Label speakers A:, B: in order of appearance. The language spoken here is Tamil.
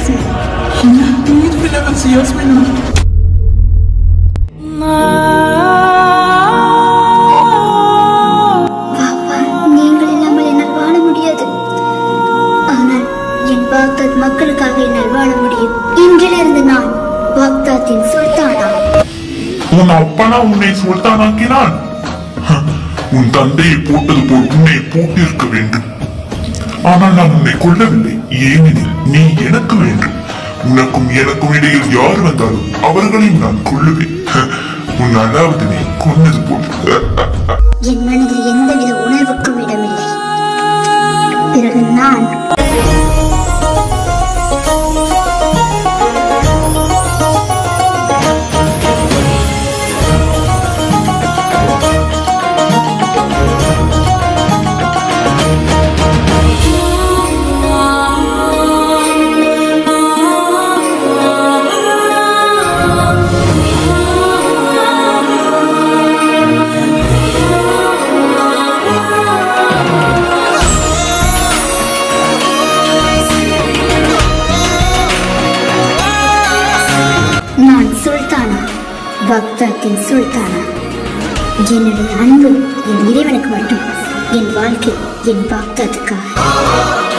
A: ياسمين
B: مين في نفس ياسمين
A: பாப்பா நீங்கள் இல்லாமல் என்னால் வாழ முடியாது ஆனால் என் பாக்தாத் மக்களுக்காக என்னால் வாழ முடியும் இன்றிலிருந்து நான் பாக்தாத்தின் சுல்தானா
C: உன் அப்பனா உன்னை சுல்தானாக்கினான் ஹ, உன் தந்தையை போட்டது போல் உன்னை போட்டிருக்க வேண்டும் ஆனால் நான் உன்னை கொல்லவில்லை ஏனெனில் நீ எனக்கு வேண்டும் உனக்கும் எனக்கும் இடையில் யார் வந்தாலும் அவர்களையும் நான் கொல்லுவேன் ஹ, உன் அலாவுதனை கொன்னது போல்
A: என் மனதில் எந்தவித உணர்வுக்கும் இடமில்லை பிறகு நான் நான் சுல்தானா பக்தாத்தின் சுல்தானா என்னுடைய அன்பு என் இறைவனுக்கு மட்டும் என் வாழ்க்கை என் பாக்தாத்துக்காக